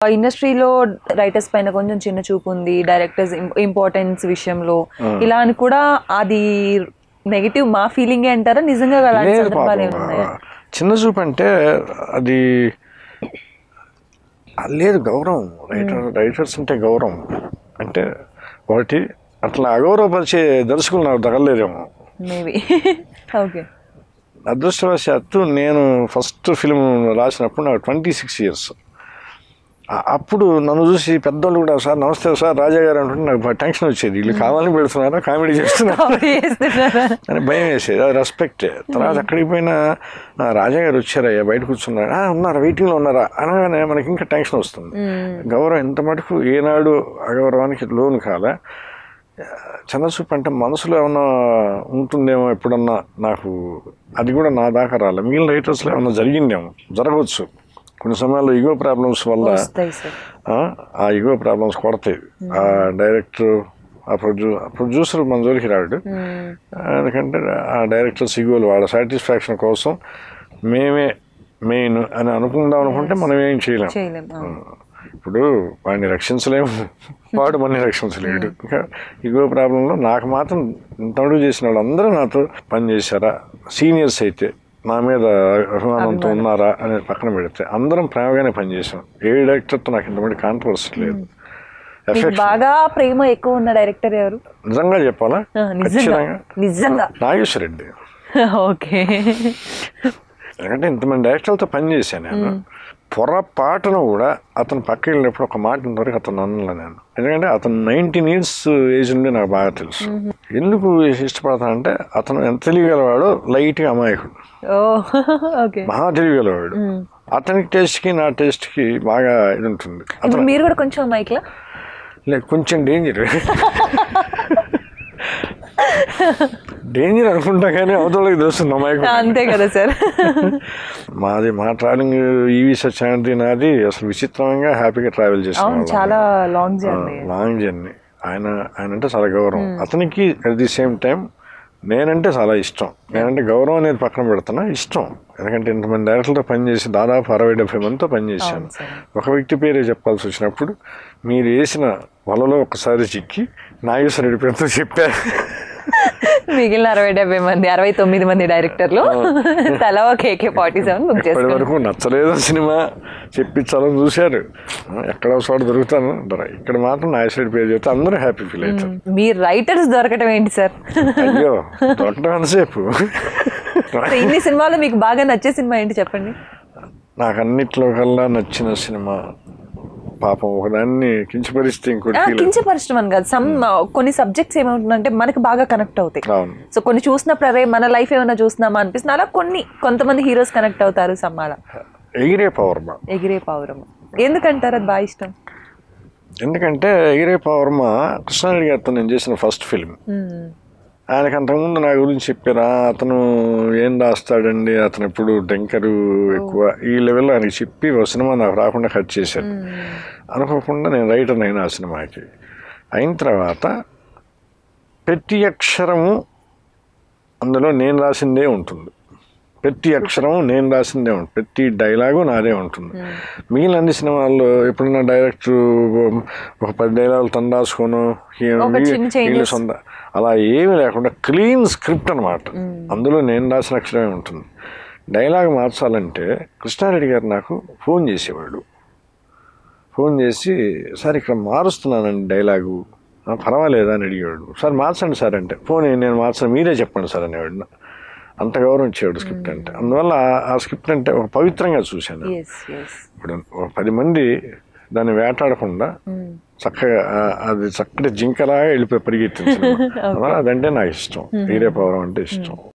ఇండస్ట్రీలో రైటర్స్ పైన కొంచెం చిన్న చూపు ఉంది డైరెక్టర్స్ ఇంపార్టెన్స్ విషయంలో ఇలా అని కూడా అది నెగిటివ్ మా ఫీలింగే అంటారా నిజంగా అలాంటి లేదు సందర్భాలు పాపం ఏమున్నాయా చిన్న చూపు అంటే అది అది లేదు గౌరవం రైటర్ రైటర్స్ అంటే గౌరవం అంటే ఒకటి అట్లా అగౌరవపరిచే దర్శకులు నాకు తగలేదేమో మేబీ ఓకే అదృష్టవశాత్తు నేను ఫస్ట్ ఫిల్మ్ రాసినప్పుడు నాకు ట్వంటీ సిక్స్ ఇయర్స్ అప్పుడు నన్ను చూసి పెద్దోళ్ళు కూడా సార్ నమస్తే సార్ రాజా గారు అంటుంటే నాకు బాగా టెన్షన్ వచ్చేది వీళ్ళు కావాలని పెడుతున్నారా కామెడీ చేస్తున్నారా అని భయం వేసేది అది రెస్పెక్ట్ తర్వాత అక్కడికి పోయినా "ఆ, రాజా గారు వచ్చారయ్యా బయట కూర్చున్నారా "ఆ, ఉన్నారా వెయిటింగ్లో ఉన్నారా అనగానే మనకి ఇంకా టెన్షన్ వస్తుంది గౌరవం ఎంత మటుకు ఏనాడు అగౌరవానికి లోను కాలే చంద్రచూపు అంటే మనసులో ఏమన్నా ఉంటుందేమో ఎప్పుడన్నా నాకు అది కూడా నా దాకా రాలే మిగిలిన రైటర్స్లో ఏమన్నా జరిగిందేమో జరగవచ్చు కొన్ని సమయాల్లో ఈగో ప్రాబ్లమ్స్ వల్ల వస్తాయి సార్ ఆ, ఆ ఈగో ప్రాబ్లమ్స్ కొడతాయి ఆ డైరెక్టర్ ఆ ప్రొడ్యూ ప్రొడ్యూసర్ మన జోలికి రాడు ఎందుకంటే ఆ డైరెక్టర్స్ ఈగోలు వాళ్ళ సాటిస్ఫాక్షన్ కోసం మేమే మెయిన్ అని అనుకుందాం అనుకుంటే మనం ఏం చేయలేం చేయలేం అవును. ఇప్పుడు వాడిని రక్షించలేము వాడు మనని రక్షించలేడు ఇంకా ఈగో ప్రాబ్లంలో నాకు మాత్రం ఇంతడు చేసిన వాళ్ళందరూ నాతో పని చేశారా సీనియర్స్ అయితే నా మీద అభిమానంతో ఉన్నారా అనేది పక్కన పెడితే అందరం ప్రేమగానే పనిచేసాం ఏ డైరెక్టర్తో నాకు ఇంతమంది కాంట్రవర్సీ లేదు మీకు ఎఫెక్ట్ బాగా ప్రేమ ఎక్కువ ఉన్న డైరెక్టర్ ఎవరు నిజంగా చెప్పాలా ఆ, నిజంగా ఖచ్చితంగా నిజంగా నాగేశ్వర రెడ్డి ఓకే ఎందుకంటే ఇంతమంది డైరెక్టర్లతో పనిచేశాను నేను పొరపాటున కూడా అతను పక్క వెళ్ళినప్పుడు ఒక మాట ఇంతవరకు అతను అనలే నేను ఎందుకంటే అతను నైన్టీన్ ఇయర్స్ ఏజ్ నుండి నాకు బాగా తెలుసు ఎందుకు ఇష్టపడతానంటే అతను ఎంత తెలియగలవాడో లైట్గా అమాయకుడు ఓ ఓకే మహా తెలియగలవాడు అతనికి టేస్ట్కి నా టేస్ట్కి బాగా ఇది ఉంటుంది ఇప్పుడు మీరు కూడా కొంచెం మైక్లా లేదు కొంచెం డేంజర్ డేంజర్ అనుకుంటా కానీ అవతలకి తెలుస్తుంది అమాయకుడు అంతే కదా సార్ మాది మా ట్రావెలింగ్ ఈవీ సత్యానంది నాది అసలు విచిత్రంగా హ్యాపీగా ట్రావెల్ అవును చేసాం చాలా లాంగ్ జర్నీ లాంగ్ జర్నీ ఆయన ఆయన అంటే చాలా గౌరవం అతనికి అట్ ది సేమ్ టైం నేనంటే చాలా ఇష్టం నేనంటే గౌరవం అనేది పక్కన పెడుతున్నా ఇష్టం ఎందుకంటే ఇంతమంది డైరెక్టర్లతో పనిచేసి దాదాపు అరవై డెబ్బై మందితో పనిచేశాను అవును సార్. ఒక వ్యక్తి పేరే చెప్పాల్సి వచ్చినప్పుడు మీరు వేసిన వలలో ఒకసారి చిక్కి నాగేశ్వర రెడ్డి పేరుతో చెప్పారు మిగిలిన అరవై డెబ్బై మంది అరవై తొమ్మిది మంది డైరెక్టర్లు తల ఒక ఏకే ఫార్టీ సెవెన్ బుక్ ఇప్పటి చేసుకోండి వరకు నచ్చలేదు సినిమా చెప్పించాలని చూశారు ఎక్కడో చోట దొరుకుతాను అంటారు ఇక్కడ మాత్రం నాగేశ్వర రెడ్డి పేరు చెప్తే అందరూ హ్యాపీ ఫీల్ అవుతారు మీ రైటర్స్ దొరకటం ఏంటి సార్ అయ్యో దొరకడం ఎంతసేపు సో ఇన్ని సినిమాలు మీకు బాగా నచ్చే సినిమా ఏంటి చెప్పండి నాకు అన్నిట్లో కల్లా నచ్చిన సినిమా పాపం ఒకదాన్ని కించపరిస్తే ఇంకోటి ఆ, ఫీల్ కించపరచడం అని కాదు సమ్ కొన్ని సబ్జెక్ట్స్ ఏమవుతుందంటే మనకి బాగా కనెక్ట్ అవుతాయి అవును సో కొన్ని చూసినప్పుడు అరే మన లైఫ్ ఏమైనా చూస్తున్నామా అనిపిస్తుంది అలా కొన్ని కొంతమంది హీరోస్ కనెక్ట్ అవుతారు సమ్మాల ఎగిరే పవర్మ ఎగిరే పావురం ఎందుకంటారు అది బాగా ఇష్టం ఎందుకంటే ఎగిరే పవర్మ కృష్ణారెడ్డి గారితో నేను చేసిన ఫస్ట్ ఫిల్మ్ మ్మ్. ఆయనకు అంతకుముందు నా గురించి చెప్పారా అతను ఏం రాస్తాడండి అతను ఎప్పుడు డెంకరు ఎక్కువ ఈ లెవెల్లో ఆయనకి చెప్పి ఒక సినిమా నాకు రాకుండా కట్ చేశారు అనుకోకుండా నేను రైటర్ అయిన ఆ సినిమాకి అయిన తర్వాత ప్రతి అక్షరము అందులో నేను రాసిందే ఉంటుంది ప్రతి అక్షరము నేను రాసిందే ఉంటుంది ప్రతి డైలాగు నాదే ఉంటుంది మిగిలిన అన్ని సినిమాల్లో ఎప్పుడైనా డైరెక్టర్ ఒక పది డైలాగులు తను రాసుకోను ఈ- ఒక చిన్న వీళ్ళు changes. సొంత అలా ఏమీ లేకుండా క్లీన్ స్క్రిప్ట్ అనమాట అందులో నేను రాసిన అక్షరమే ఉంటుంది డైలాగ్ మార్చాలంటే కృష్ణారెడ్డి గారు నాకు ఫోన్ చేసేవాడు ఫోన్ చేసి సార్ ఇక్కడ మారుస్తున్నానండి డైలాగు "ఆ, పర్వాలేదా అని అడిగాడు సార్ మార్చండి సార్ అంటే ఫోన్ నేను మార్చను మీరే చెప్పండి సార్ అనేవాడు అంత గౌరవం ఇచ్చేవాడు స్క్రిప్ట్ అంటే అందువల్ల ఆ- ఆ స్క్రిప్ట్ అంటే ఒక పవిత్రంగా చూశాను ఎస్ ఎస్ ఇప్పుడు ఒక పది మంది దాన్ని వేటాడకుండా చక్కగా ఆ- అది చక్కటి జింకలాగా వెళ్ళిపోయి పరిగెత్తింది సినిమా. అదంటే నాకు ఇష్టం వీరే పౌరం అంటే ఇష్టం